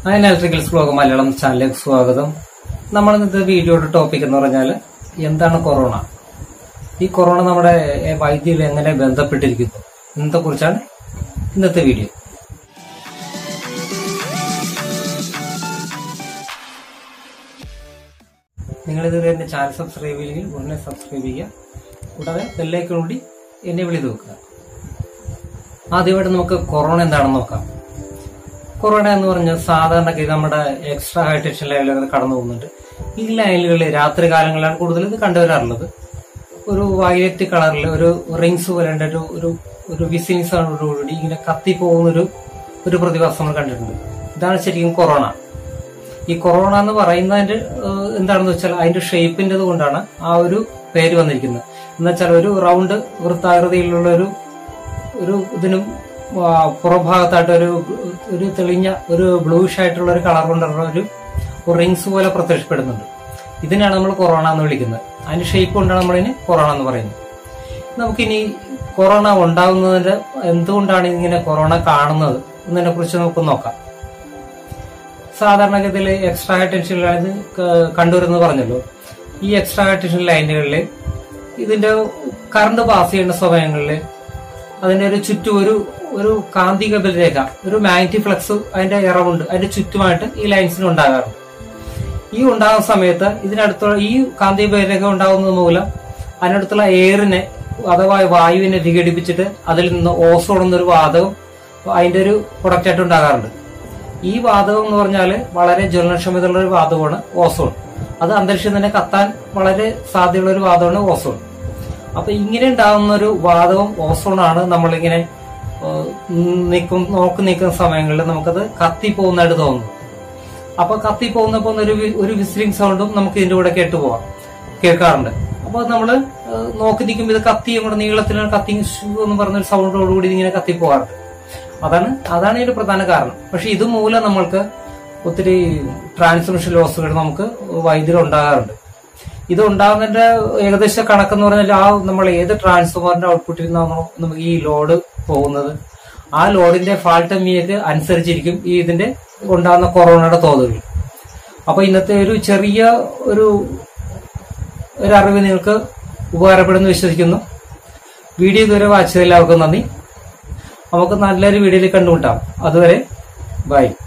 അതിന് electricals blog Malayalam ചാനലിലേക്ക് സ്വാഗതം നമ്മൾ ഇന്നത്തെ വീഡിയോയുടെ ടോപ്പിക് എന്ന് പറഞ്ഞാൽ എന്താണ് കൊറോണ ഈ കൊറോണ നമ്മുടെ എ, വൈദ്യുതിയിൽ എങ്ങനെ ബന്ധപ്പെട്ടിരിക്കുന്നു എന്നത്തെ കുറിച്ചാണ് ഇന്നത്തെ വീഡിയോ നിങ്ങൾ ഇതുവരെ എന്റെ ചാനൽ സബ്സ്ക്രൈബ് ചെയ്യില്ലെങ്കിൽ ഉടനെ സബ്സ്ക്രൈബ് ചെയ്യുക കൂടാതെ ബെല്ലൈക്കൺ കൂടി എന്നെ വിളി നോക്കുക ആദ്യമായിട്ട് നമുക്ക് കൊറോണ എന്താണെന്ന് നോക്കാം കൊറോണ എന്ന് പറഞ്ഞാൽ സാധാരണഗതി നമ്മുടെ എക്സ്ട്രാ ഹൈ ടെൻഷൻ ലൈനുകൾ കടന്നു പോകുന്നുണ്ട് ഈ ലൈനുകളിൽ രാത്രി കാലങ്ങളിലാണ് കൂടുതൽ ഇത് കണ്ടുവരാറുള്ളത് ഒരു വയലറ്റ് കളറിൽ ഒരു റിങ്സ് പോലെ ഉണ്ട് ഒരു ഒരു ഒരു വിസിങ് സൗണ്ടോടുകൂടി ഇങ്ങനെ കത്തിപ്പോകുന്ന ഒരു ഒരു പ്രതിഭാസം നമ്മൾ കണ്ടിട്ടുണ്ട് ഇതാണ് ശരിക്കും കൊറോണ ഈ കൊറോണ എന്ന് പറയുന്നതിന്റെ ഏഹ്, എന്താണെന്ന് വെച്ചാൽ അതിന്റെ ഷേപ്പിന്റെ കൊണ്ടാണ് ആ ഒരു പേര് വന്നിരിക്കുന്നത് എന്ന് വെച്ചാൽ ഒരു റൗണ്ട് വൃത്താകൃതിയിലുള്ള ഒരു ഒരു ഇതിനും ആ, പുറഭാഗത്തായിട്ട് ഒരു ഒരു തെളിഞ്ഞ ഒരു ബ്ലൂഷ് ആയിട്ടുള്ള ഒരു കളർ കൊണ്ടുള്ള ഒരു റിങ്സ് പോലെ പ്രത്യക്ഷപ്പെടുന്നുണ്ട് ഇതിനാണ് നമ്മൾ കൊറോണ എന്ന് വിളിക്കുന്നത് അതിന്റെ ഷേപ്പ് കൊണ്ടാണ് നമ്മളിതിന് കൊറോണ എന്ന് പറയുന്നത് നമുക്കിനി കൊറോണ ഉണ്ടാകുന്നതിന്റെ എന്തുകൊണ്ടാണ് ഇങ്ങനെ കൊറോണ കാണുന്നത് എന്നതിനെ കുറിച്ച് നമുക്ക് നോക്കാം സാധാരണഗതിയിൽ എക്സ്ട്രാ ഹൈ ടെൻഷൻ ലൈൻ കണ്ടുവരുന്നത് പറഞ്ഞല്ലോ ഈ എക്സ്ട്രാ ഹൈ ടെൻഷൻ ലൈനുകളിൽ ഇതിന്റെ കറണ്ട് പാസ് ചെയ്യുന്ന സമയങ്ങളിൽ അതിന്റെ ഒരു ചുറ്റും ഒരു ഒരു കാന്തിക ബലരേഖ ഒരു മാഗ്നറ്റിക് ഫ്ലക്സ് അതിന്റെ ഇറവുണ്ട് അതിന്റെ ചുറ്റുമായിട്ട് ഈ ലൈൻസിന് ഉണ്ടാകാറുണ്ട് ഈ ഉണ്ടാകുന്ന സമയത്ത് ഇതിനടുത്തുള്ള ഈ കാന്തിക ബലരേഖ ഉണ്ടാകുന്നത് മൂലം അതിനടുത്തുള്ള എയറിനെ അഥവാ വായുവിനെ വിഘടിപ്പിച്ചിട്ട് അതിൽ നിന്ന് ഓസോൺ എന്നൊരു വാതകം അതിന്റെ ഒരു പ്രൊഡക്റ്റ് ആയിട്ട് ഉണ്ടാകാറുണ്ട് ഈ വാതകം എന്ന് പറഞ്ഞാൽ വളരെ ജ്വലനക്ഷമതയുള്ള ഒരു വാതകമാണ് ഓസോൺ അത് അന്തരീക്ഷം തന്നെ കത്താൻ വളരെ സാധ്യതയുള്ള ഒരു വാതകമാണ് ഓസോൺ അപ്പൊ ഇങ്ങനെ ഉണ്ടാകുന്ന ഒരു വാതകം ഓസോണാണ് നമ്മളിങ്ങനെ ഏഹ്, നിൽക്കും നോക്കി നിൽക്കുന്ന സമയങ്ങളിൽ നമുക്കത് കത്തി പോകുന്നതായിട്ട് തോന്നുന്നു അപ്പൊ കത്തി പോകുന്നപ്പോ ഒരു വി- ഒരു വിസിലിംഗ് സൗണ്ടും നമുക്ക് ഇതിന്റെ കൂടെ കേട്ടു പോവാം കേൾക്കാറുണ്ട് അപ്പൊ നമ്മള് ഏഹ്, നോക്കി നിൽക്കുമ്പോൾ ഇത് കത്തി അങ്ങോട്ട് നീളത്തിലാണ് കത്തി ഷൂ എന്ന് പറഞ്ഞൊരു സൗണ്ടോടുകൂടി ഇതിങ്ങനെ കത്തി പോകാറുണ്ട് അതാണ് അതാണ് ഇതിന്റെ പ്രധാന കാരണം പക്ഷെ ഇത് മൂലം നമ്മൾക്ക് ഒത്തിരി ട്രാൻസ്മിഷൻ ലോസുകൾ നമുക്ക് വൈദ്യുതി ഉണ്ടാകാറുണ്ട് ഇത് ഉണ്ടാകുന്നതിന്റെ ഏകദേശ കണക്കെന്ന് പറഞ്ഞാൽ ആ നമ്മൾ ഏത് ട്രാൻസ്ഫോമറിന്റെ ഔട്ട്പുട്ടിൽ നിന്നാണോ നമുക്ക് ഈ ലോഡ് പോകുന്നത് ആ ലോഡിന്റെ ഫാൾട്ട് മീക്ക് അനുസരിച്ചിരിക്കും ഈ ഇതിന്റെ ഉണ്ടാകുന്ന കൊറോണയുടെ തോതുകൾ അപ്പൊ ഇന്നത്തെ ഒരു ചെറിയ ഒരു ഒരു അറിവ് നിങ്ങൾക്ക് ഉപകാരപ്പെടുന്നു വിശ്വസിക്കുന്നു വീഡിയോ ഇതുവരെ വായിച്ചത് എല്ലാവർക്കും നന്ദി നമുക്ക് നല്ലൊരു വീഡിയോയിൽ കണ്ടുമുട്ടാം അതുവരെ ബൈ